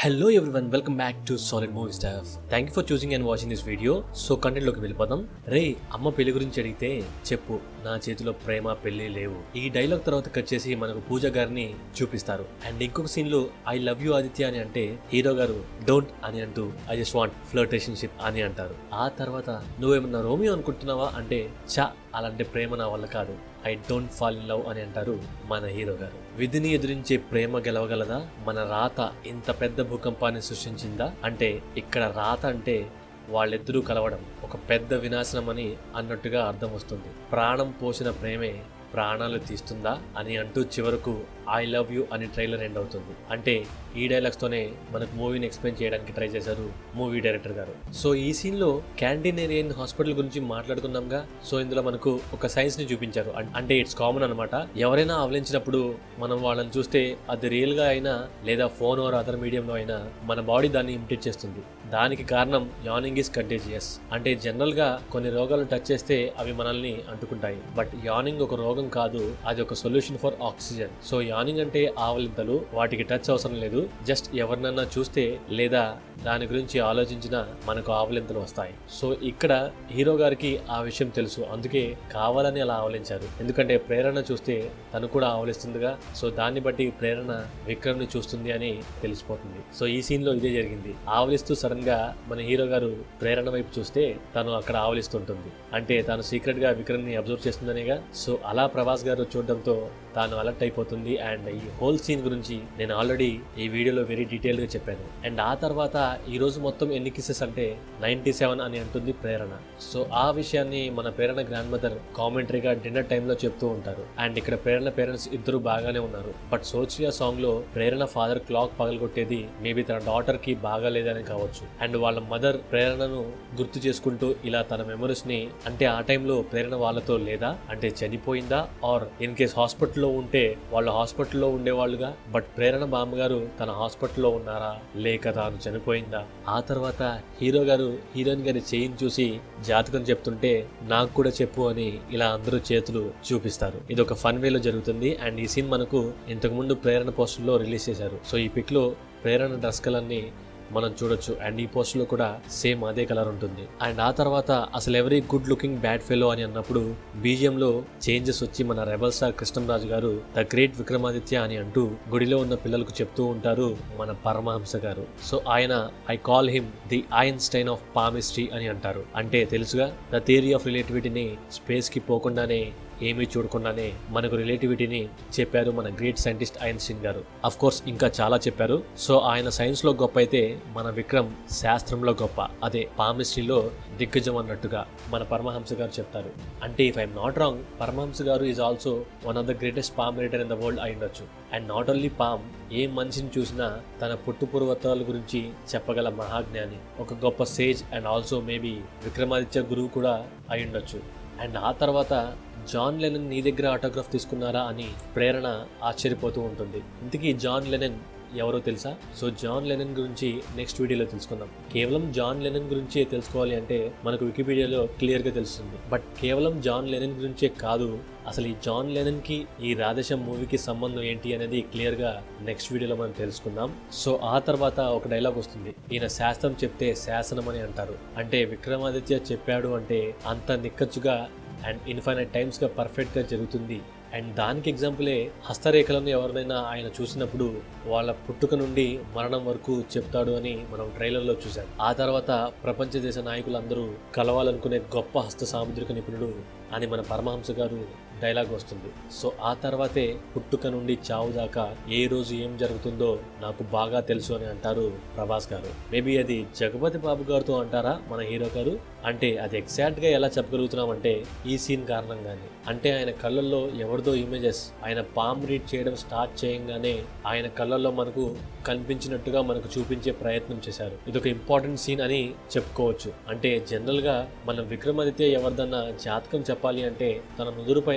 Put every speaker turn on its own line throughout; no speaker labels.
hello everyone welcome back to solid movie stuff thank you for choosing and watching this video so content లోకి వెళ్ళిపోదాం రే అమ్మ పెళ్లి గురించి అడిగితే చెప్పు నా చేతిలో ప్రేమ పెళ్లి లేవు ఈ డైలాగ్ తర్వాత కట్ చేసి మనకు పూజ గారిని చూపిస్తారు అండ్ ఇంకొక సీన్ లో ఐ లవ్ యూ ఆదిత్య అని అంటే హీరో గారు డోంట్ అని అంటూ ఐ జస్ట్ వాంట్ ఫ్లర్టేషన్షిప్ అని అంటారు ఆ తర్వాత నువ్వేమన్నా రోమియో అనుకుంటున్నావా అంటే చా అలాంటి ప్రేమ నా వల్ల కాదు I don't fall in love అని అంటారు మన హీరో గారు విధిని ఎదురించే ప్రేమ గెలవగలదా మన రాత ఇంత పెద్ద భూకంపాన్ని సృష్టించిందా అంటే ఇక్కడ రాత అంటే వాళ్ళిద్దరూ కలవడం ఒక పెద్ద వినాశనం అని అన్నట్టుగా అర్థం వస్తుంది ప్రాణం పోసిన ప్రేమే ప్రాణాలు తీస్తుందా అని అంటూ చివరకు ఐ లవ్ యూ అని ట్రైలర్ ఎండ్ అవుతుంది అంటే ఈ డైలాగ్స్ తోనే మనకు మూవీని ఎక్స్ప్లెయిన్ చేయడానికి ట్రై చేశారు మూవీ డైరెక్టర్ గారు సో ఈ సీన్ లో క్యాంటీనేరియన్ హాస్పిటల్ గురించి మాట్లాడుకున్నాంగా సో ఇందులో మనకు ఒక సైన్స్ ని చూపించారు అం- అంటే ఇట్స్ కామన్ అనమాట ఎవరైనా అవలించినప్పుడు మనం వాళ్ళని చూస్తే అది రియల్ గా అయినా లేదా ఫోన్ ఆర్ అదర్ మీడియంలో అయినా మన బాడీ దాన్ని ఇమిటేట్ చేస్తుంది దానికి కారణం యానింగ్ ఇస్ కంటేజియస్ అంటే జనరల్ గా కొన్ని రోగాలు టచ్ చేస్తే అవి మనల్ని అంటుకుంటాయి బట్ యానింగ్ ఒక రోగం కాదు అది ఒక solution for oxygen so yawning అంటే ఆవలింతలు వాటికి టచ్ అవసరం లేదు జస్ట్ ఎవరినన్నా చూస్తే లేదా దాని గురించి ఆలోచించినా మనకు ఆవలింతలు వస్తాయి సో ఇక్కడ హీరో గారికి ఆ విషయం తెలుసు అందుకే కావాలని అలా ఆవలించారు ఎందుకంటే ప్రేరణ చూస్తే తను కూడా ఆవలిస్తుందిగా సో దాన్ని బట్టి ప్రేరణ విక్రమ్ ని చూస్తుంది అని తెలిసిపోతుంది సో ఈ సీన్ లో ఇదే జరిగింది ఆవలిస్తూ సడన్ గా మన హీరో గారు ప్రేరణ వైపు చూస్తే తను అక్కడ ఆవలిస్తుంటుంది అంటే తాను సీక్రెట్ గా విక్రమ్ ని అబ్జర్వ్ చేస్తుందనేగా సో అలా ప్రభాస్ గారు చూడడంతో తాను అలర్ట్ అయిపోతుంది అండ్ ఈ హోల్ సీన్ గురించి నేను ఆల్రెడీ ఈ వీడియోలో వెరీ డీటెయిల్ గా చెప్పాను అండ్ ఆ తర్వాత ఈ రోజు మొత్తం ఎన్ని కిసెస్ అంటే నైన్టీ సెవెన్ అని అంటుంది ప్రేరణ సో ఆ విషయాన్ని మన ప్రేరణ గ్రాండ్ మదర్ కామెంటరీగా డిన్నర్ టైంలో చెప్తూ ఉంటారు అండ్ ఇక్కడ ప్రేరణ పేరెంట్స్ ఇద్దరు బాగానే ఉన్నారు బట్ సోచియా సాంగ్ లో ప్రేరణ ఫాదర్ క్లాక్ పగలగొట్టేది మేబీ తన డాటర్ కి బాగాలేదని కావచ్చు అండ్ వాళ్ళ మదర్ ప్రేరణను గుర్తు చేసుకుంటూ ఇలా తన మెమరీస్ ని అంటే ఆ టైంలో ప్రేరణ వాళ్ళతో లేదా అంటే చనిపోయిందా ఆర్ ఇన్ కేస్ హాస్పిటల్లో ఉంటే వాళ్ళు హాస్పిటల్లో ఉండేవాళ్ళుగా బట్ ప్రేరణ బామ్మగారు తన హాస్పిటల్లో ఉన్నారా లేక తాను చనిపోయిందా ఆ తర్వాత హీరో గారు హీరోయిన్ గారి చేయిని చూసి జాతకం చెప్తుంటే నాకు కూడా చెప్పు అని ఇలా అందరూ చేతులు చూపిస్తారు ఇది ఒక ఫన్ వేలో జరుగుతుంది అండ్ ఈ సీన్ మనకు ఇంతకు ముందు ప్రేరణ పోస్టర్ లో రిలీజ్ చేశారు సో ఈ పిక్ లో ప్రేరణ డ్రెస్ కలర్ ని మనం చూడొచ్చు అండ్ ఈ పోస్ట్ లో కూడా సేమ్ అదే కలర్ ఉంటుంది అండ్ ఆ తర్వాత అసలు every good looking bad fellow అని అన్నప్పుడు బీజిఎం లో చేంజెస్ వచ్చి మన రెబల్ స్టార్ కృష్ణంరాజు గారు ద గ్రేట్ విక్రమాదిత్య అని అంటూ గుడిలో ఉన్న పిల్లలకు చెప్తూ ఉంటారు మన పరమహంస గారు సో ఆయన I call him the Einstein of palmistry అని అంటారు అంటే తెలుసుగా ద థియరీ ఆఫ్ రిలేటివిటీని స్పేస్ కి పోకుండానే ఏమీ చూడకుండానే మనకు రిలేటివిటీని చెప్పారు మన గ్రేట్ సైంటిస్ట్ ఐన్స్టీన్ గారు అఫ్ కోర్స్ ఇంకా చాలా చెప్పారు సో ఆయన సైన్స్ లో గొప్ప అయితే మన విక్రమ్ శాస్త్రంలో గొప్ప అదే పామిస్ట్రీలో దిగ్గజం అన్నట్టుగా మన పరమహంస గారు చెప్తారు అంటే if I'm not wrong Paramahamsa గారు is also one of the greatest palm writer in the world అయి ఉండొచ్చు అండ్ నాట్ ఓన్లీ పామ్ ఏ మనిషిని చూసినా తన పుట్టు పూర్వత్రాల గురించి చెప్పగల మహాజ్ఞాని ఒక గొప్ప sage and also maybe Vikramaditya గురువు కూడా అయి ఉండొచ్చు అండ్ ఆ తర్వాత జాన్ లెనన్ నీ దగ్గర ఆటోగ్రాఫ్ తీసుకున్నారా అని ప్రేరణ ఆశ్చర్యపోతూ ఉంటుంది ఇంతకీ జాన్ లెనన్ ఎవరో తెలుసా సో జాన్ లెనన్ గురించి నెక్స్ట్ వీడియోలో తెలుసుకుందాం కేవలం జాన్ లెనన్ గురించే తెలుసుకోవాలి అంటే మనకు వికీపీడియాలో క్లియర్గా తెలుస్తుంది బట్ కేవలం జాన్ లెనన్ గురించే కాదు అసలు ఈ జాన్ లెనన్ కి ఈ రాధేశం మూవీకి సంబంధం ఏంటి అనేది క్లియర్ గా నెక్స్ట్ వీడియోలో మనం తెలుసుకుందాం సో ఆ తర్వాత ఒక డైలాగ్ వస్తుంది ఈయన శాస్త్రం చెప్తే శాసనం అని అంటారు అంటే విక్రమాదిత్య చెప్పాడు అంటే అంత నిక్కచ్చుగా అండ్ ఇన్ఫైనైట్ టైమ్స్ గా పర్ఫెక్ట్ గా జరుగుతుంది అండ్ దానికి ఎగ్జాంపులే హస్తరేఖలను ఎవరినైనా ఆయన చూసినప్పుడు వాళ్ళ పుట్టుక నుండి మరణం వరకు చెప్తాడు అని మనం ట్రైలర్లో చూసాం ఆ తర్వాత ప్రపంచ దేశ నాయకులందరూ కలవాలనుకునే గొప్ప హస్త సాముద్రిక నిపుణుడు అని మన పరమహంస గారు డైలాగ్ వస్తుంది సో ఆ తర్వాతే పుట్టుక నుండి చావు దాకా ఏ రోజు ఏం జరుగుతుందో నాకు బాగా తెలుసు అని అంటారు ప్రభాస్ గారు మేబీ అది జగపతి బాబు గారితో అంటారా మన హీరో గారు అంటే అది ఎగ్జాక్ట్ గా ఎలా చెప్పగలుగుతున్నాం అంటే ఈ సీన్ కారణంగానే అంటే ఆయన కళ్ళల్లో ఎవరిదో ఇమేజెస్ ఆయన పామ్ రీడ్ చేయడం స్టార్ట్ చేయంగానే ఆయన కళ్ళల్లో మనకు కనిపించినట్టుగా మనకు చూపించే ప్రయత్నం చేశారు ఇది ఒక ఇంపార్టెంట్ సీన్ అని చెప్పుకోవచ్చు అంటే జనరల్ గా మనం విక్రమాదిత్య ఎవరిదన్నా జాతకం చెప్పాలి అంటే తన నుదురు పైన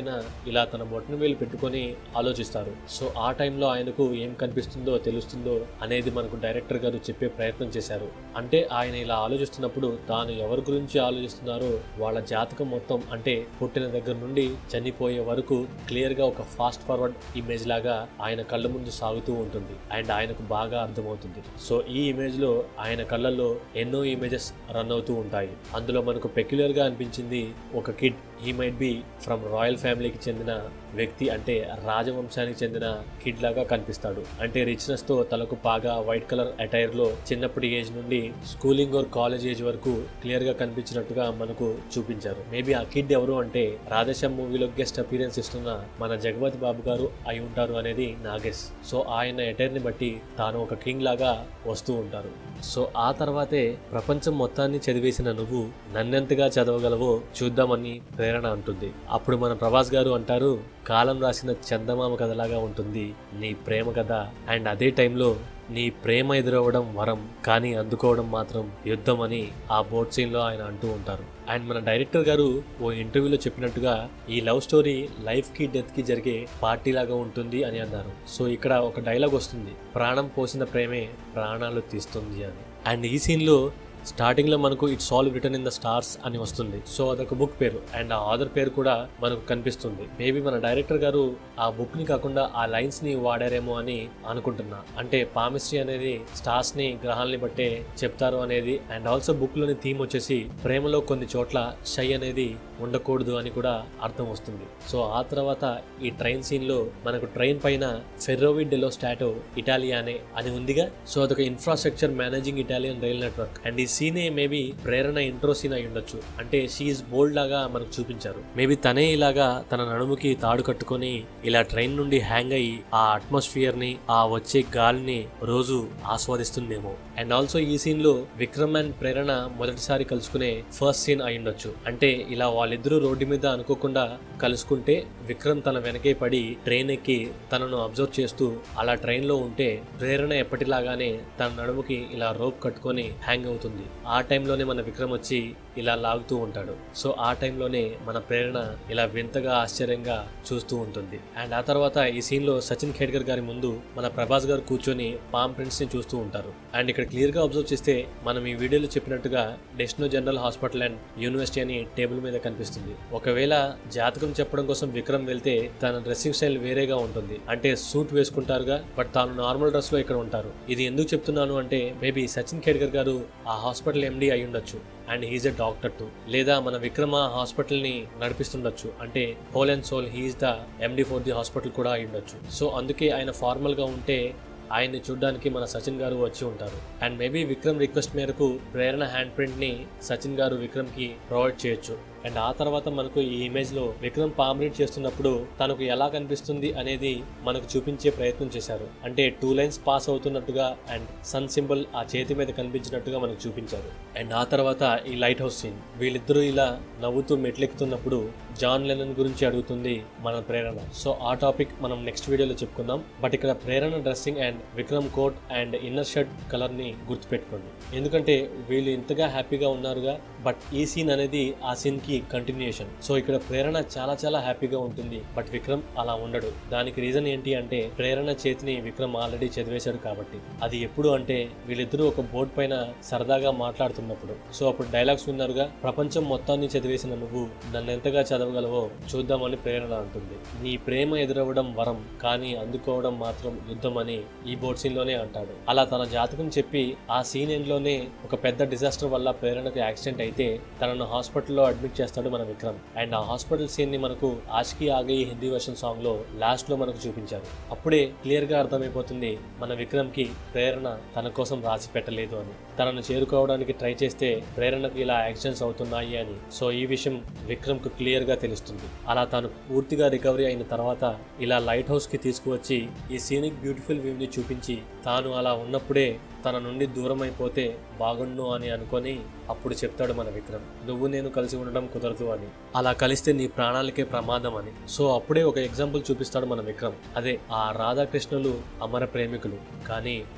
ఆయన ఇలా తన బొట్టన వేలు పెట్టుకొని ఆలోచిస్తారు సో ఆ టైంలో ఆయనకు ఏం కనిపిస్తుందో తెలుస్తుందో అనేది మనకు డైరెక్టర్ గారు చెప్పే ప్రయత్నం చేశారు అంటే ఆయన ఇలా ఆలోచిస్తున్నప్పుడు తాను ఎవరి గురించి ఆలోచిస్తున్నారో వాళ్ళ జాతకం మొత్తం అంటే పుట్టిన దగ్గర నుండి చనిపోయే వరకు క్లియర్ గా ఒక ఫాస్ట్ ఫార్వర్డ్ ఇమేజ్ లాగా ఆయన కళ్ళ ముందు సాగుతూ ఉంటుంది అండ్ ఆయనకు బాగా అర్థమవుతుంది సో ఈ ఇమేజ్ లో ఆయన కళ్ళల్లో ఎన్నో ఇమేజెస్ రన్ అవుతూ ఉంటాయి అందులో మనకు పెక్యులర్ గా అనిపించింది ఒక kid he might be from royal ఫ్యామిలీకి చెందిన వ్యక్తి అంటే రాజవంశానికి చెందిన కిడ్ లాగా కనిపిస్తాడు అంటే రిచ్నెస్ తో తలకు బాగా వైట్ కలర్ అటైర్ లో చిన్నప్పటి ఏజ్ నుండి స్కూలింగ్ ఆర్ కాలేజ్ ఏజ్ వరకు క్లియర్ గా కనిపించినట్టుగా మనకు చూపించారు మేబీ ఆ కిడ్ ఎవరు అంటే రాధేశ్యామ్ మూవీలో గెస్ట్ అపీరెన్స్ ఇస్తున్న మన జగపతి బాబు గారు అయి ఉంటారు అనేది నా గెస్ సో ఆయన అటైర్ ని బట్టి తాను ఒక కింగ్ లాగా వస్తూ ఉంటారు సో ఆ తర్వాతే ప్రపంచం మొత్తాన్ని చదివేసిన నువ్వు నన్నెంతగా చదవగలవో చూద్దామని ప్రేరణ అంటుంది అప్పుడు మన ప్రభాస్ గారు అంటారు కాలం రాసిన చందమామ కథలాగా ఉంటుంది నీ ప్రేమ కథ అండ్ అదే టైంలో నీ ప్రేమ ఎదురవ్వడం వరం కానీ అందుకోవడం మాత్రం యుద్ధం అని ఆ బోట్ సీన్ లో ఆయన అంటూ ఉంటారు అండ్ మన డైరెక్టర్ గారు ఓ ఇంటర్వ్యూలో చెప్పినట్టుగా ఈ లవ్ స్టోరీ లైఫ్ కి డెత్ కి జరిగే పార్టీ లాగా ఉంటుంది అని అన్నారు సో ఇక్కడ ఒక డైలాగ్ వస్తుంది ప్రాణం పోసిన ప్రేమే ప్రాణాలు తీస్తుంది అని అండ్ ఈ సీన్ లో స్టార్టింగ్ లో మనకు it's all return in the stars అని వస్తుంది సో అదొక బుక్ పేరు అండ్ ఆ ఆథర్ పేరు కూడా మనకు కనిపిస్తుంది మేబీ మన డైరెక్టర్ గారు ఆ బుక్ ని కాకుండా ఆ లైన్స్ ని వాడారేమో అని అనుకుంటున్నా అంటే పామిస్ట్రీ అనేది స్టార్స్ ని గ్రహాలని బట్టే చెప్తారు అనేది అండ్ ఆల్సో బుక్ లోని థీమ్ వచ్చేసి ప్రేమలో కొన్ని చోట్ల షై అనేది ఉండకూడదు అని కూడా అర్థం వస్తుంది సో ఆ తర్వాత ఈ ట్రైన్ సీన్ లో మనకు ట్రైన్ పైన ఫెర్రోవి డెలో స్టాటో ఇటాలియానే అని ఉందిగా సో అదొక infrastructure managing Italian rail network and ఈ సీనే మేబీ ప్రేరణ ఇంట్రో సీన్ అయి ఉండొచ్చు అంటే షీఈ్ బోల్డ్ లాగా మనకు చూపించారు మేబీ తనే ఇలాగా తన నడుముకి తాడు కట్టుకొని ఇలా ట్రైన్ నుండి హ్యాంగ్ అయ్యి ఆ అట్మాస్ఫియర్ ని ఆ వచ్చే గాలిని రోజు ఆస్వాదిస్తుందేమో అండ్ ఆల్సో ఈ సీన్ లో విక్రమ్ అండ్ ప్రేరణ మొదటిసారి కలుసుకునే ఫస్ట్ సీన్ అయి ఉండొచ్చు అంటే ఇలా వాళ్ళిద్దరూ రోడ్డు మీద అనుకోకుండా కలుసుకుంటే విక్రమ్ తన వెనకే పడి ట్రైన్ ఎక్కి తనను అబ్జర్వ్ చేస్తూ అలా ట్రైన్ లో ఉంటే ప్రేరణ ఎప్పటిలాగానే తన నడుముకి ఇలా రోప్ కట్టుకొని హ్యాంగ్ అవుతుంది ఆ టైంలోనే మన విక్రమ్ వచ్చి ఇలా లాగుతూ ఉంటాడు సో ఆ టైంలోనే మన ప్రేరణ ఇలా వింతగా ఆశ్చర్యంగా చూస్తూ ఉంటుంది అండ్ ఆ తర్వాత ఈ సీన్ లో సచిన్ ఖేడ్కర్ గారి ముందు మన ప్రభాస్ గారు కూర్చొని పామ్ ప్రింట్స్ ని చూస్తూ ఉంటారు అండ్ ఇక్కడ క్లియర్ గా అబ్జర్వ్ చేస్తే మనం ఈ వీడియోలో చెప్పినట్టుగా Destino general hospital and university అని టేబుల్ మీద కనిపిస్తుంది ఒకవేళ జాతకం చెప్పడం కోసం విక్రమ్ వెళ్తే తన డ్రెస్సింగ్ స్టైల్ వేరేగా ఉంటుంది అంటే సూట్ వేసుకుంటారుగా బట్ తాను నార్మల్ డ్రెస్ లో ఇక్కడ ఉంటారు ఇది ఎందుకు చెప్తున్నాను అంటే మేబీ సచిన్ ఖేడ్కర్ గారు ఆ హాస్పిటల్ ఎండి అయి ఉండొచ్చు and he's a doctor too లేదా మన విక్రమ హాస్పిటల్ ని నడిపిస్తుండొచ్చు అంటే whole and soul he's the MD for the hospital కూడా అయి ఉండొచ్చు సో అందుకే ఆయన ఫార్మల్ గా ఉంటే ఆయన్ని చూడడానికి మన సచిన్ గారు వచ్చి ఉంటారు అండ్ మేబీ విక్రమ్ రిక్వెస్ట్ మేరకు ప్రేరణ హ్యాండ్ ప్రింట్ ని సచిన్ గారు విక్రమ్ కి ప్రొవైడ్ చేయొచ్చు అండ్ ఆ తర్వాత మనకు ఈ ఇమేజ్ లో విక్రమ్ పామ్రీడ్ చేస్తున్నప్పుడు తనకు ఎలా కనిపిస్తుంది అనేది మనకు చూపించే ప్రయత్నం చేశారు అంటే టూ లైన్స్ పాస్ అవుతున్నట్టుగా అండ్ సన్ సింబల్ ఆ చేతి మీద కనిపించినట్టుగా మనకు చూపించారు అండ్ ఆ తర్వాత ఈ లైట్ హౌస్ సీన్ వీళ్ళిద్దరూ ఇలా నవ్వుతూ మెట్లెక్కుతున్నప్పుడు జాన్ లెనన్ గురించి అడుగుతుంది మన ప్రేరణ సో ఆ టాపిక్ మనం నెక్స్ట్ వీడియోలో చెప్పుకుందాం బట్ ఇక్కడ Prerana dressing and Vikram coat and inner shirt colour ని గుర్తుపెట్టుకోండి ఎందుకంటే వీళ్ళు ఇంతగా హ్యాపీగా ఉన్నారుగా బట్ ఈ సీన్ అనేది ఆ సీన్ కి కంటిన్యూషన్ సో ఇక్కడ ప్రేరణ చాలా చాలా హ్యాపీగా ఉంటుంది బట్ విక్రమ్ అలా ఉండడు దానికి రీజన్ ఏంటి అంటే ప్రేరణ చేతిని విక్రమ్ ఆల్రెడీ చదివేశాడు కాబట్టి అది ఎప్పుడు అంటే వీళ్ళిద్దరూ ఒక బోర్డు పైన సరదాగా మాట్లాడుతున్నప్పుడు సో అప్పుడు డైలాగ్స్ విన్నారుగా ప్రపంచం మొత్తాన్ని చదివేసిన నువ్వు నన్ను ఎంతగా చదవగలవో చూద్దామని ప్రేరణ అంటుంది నీ ప్రేమ ఎదురవ్వడం వరం కానీ అందుకోవడం మాత్రం యుద్ధం అని ఈ బోర్డ్ సీన్ లోనే అంటాడు అలా తన జాతకం చెప్పి ఆ సీన్ ఎండ్ లోనే ఒక పెద్ద డిజాస్టర్ వల్ల ప్రేరణకు యాక్సిడెంట్ అయితే తనను హాస్పిటల్లో అడ్మిట్ చేస్తాడు మన విక్రమ్ అండ్ ఆ హాస్పిటల్ సీన్ ని మనకు ఆష్కి ఆగే హిందీ వర్షన్ సాంగ్ లో లాస్ట్ లో మనకు చూపించారు అప్పుడే క్లియర్ గా అర్థమైపోతుంది మన విక్రమ్ కి ప్రేరణ తన కోసం రాసి పెట్టలేదు అని తనను చేరుకోవడానికి ట్రై చేస్తే ప్రేరణకు ఇలా యాక్సిడెంట్స్ అవుతున్నాయి అని సో ఈ విషయం విక్రమ్ కు క్లియర్ గా తెలుస్తుంది అలా తాను పూర్తిగా రికవరీ అయిన తర్వాత ఇలా లైట్ హౌస్ కి తీసుకువచ్చి ఈ సీనిక్ బ్యూటిఫుల్ వ్యూ ని చూపించి తాను అలా ఉన్నప్పుడే తన నుండి దూరం అయిపోతే బాగుండు అని అనుకొని అప్పుడు చెప్తాడు మన విక్రమ్ నువ్వు నేను కలిసి ఉండడం కుదరదు అని అలా కలిస్తే నీ ప్రాణాలకే ప్రమాదం అని సో అప్పుడే ఒక ఎగ్జాంపుల్ చూపిస్తాడు మన విక్రమ్ అదే ఆ రాధాకృష్ణులు అమర ప్రేమికులు కానీ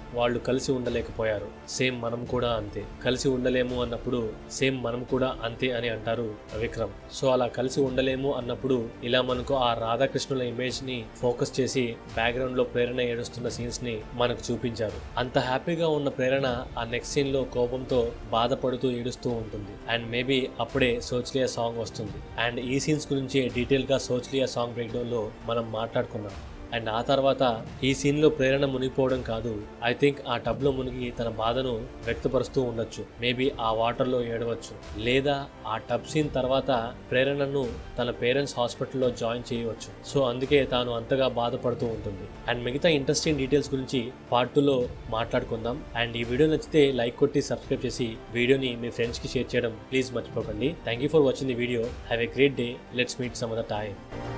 వాళ్ళు కలిసి ఉండలేకపోయారు సేమ్ మనం కూడా అంతే కలిసి ఉండలేము అన్నప్పుడు సేమ్ మనం కూడా అంతే అని అంటారు విక్రమ్ సో అలా కలిసి ఉండలేము అన్నప్పుడు ఇలా మనకు ఆ రాధాకృష్ణుల ఇమేజ్ ని ఫోకస్ చేసి బ్యాక్గ్రౌండ్ లో ప్రేరణ ఏడుస్తున్న సీన్స్ ని మనకు చూపించారు అంత హ్యాపీగా ఉన్న ప్రేరణ ఆ నెక్స్ట్ సీన్ లో కోపంతో బాధపడుతూ ఏడుస్తూ ఉంటుంది అండ్ మేబీ అప్పుడే సోచ్లియా సాంగ్ వస్తుంది అండ్ ఈ సీన్స్ గురించి డీటెయిల్ గా సోచ్లియా సాంగ్ బ్రేక్ డౌన్ లో మనం మాట్లాడుకున్నాం అండ్ ఆ తర్వాత ఈ సీన్లో ప్రేరణ మునిగిపోవడం కాదు ఐ థింక్ ఆ టబ్లో మునిగి తన బాధను వ్యక్తపరుస్తూ ఉండొచ్చు మేబీ ఆ వాటర్లో ఏడవచ్చు లేదా ఆ టబ్ సీన్ తర్వాత ప్రేరణను తన పేరెంట్స్ హాస్పిటల్లో జాయిన్ చేయవచ్చు సో అందుకే తాను అంతగా బాధపడుతూ ఉంటుంది అండ్ మిగతా ఇంట్రెస్టింగ్ డీటెయిల్స్ గురించి పార్ట్ టూలో మాట్లాడుకుందాం అండ్ ఈ వీడియో నచ్చితే లైక్ కొట్టి సబ్స్క్రైబ్ చేసి వీడియోని మీ ఫ్రెండ్స్కి షేర్ చేయడం ప్లీజ్ మర్చిపోకండి thank you for watching the video have a great day let's meet some other time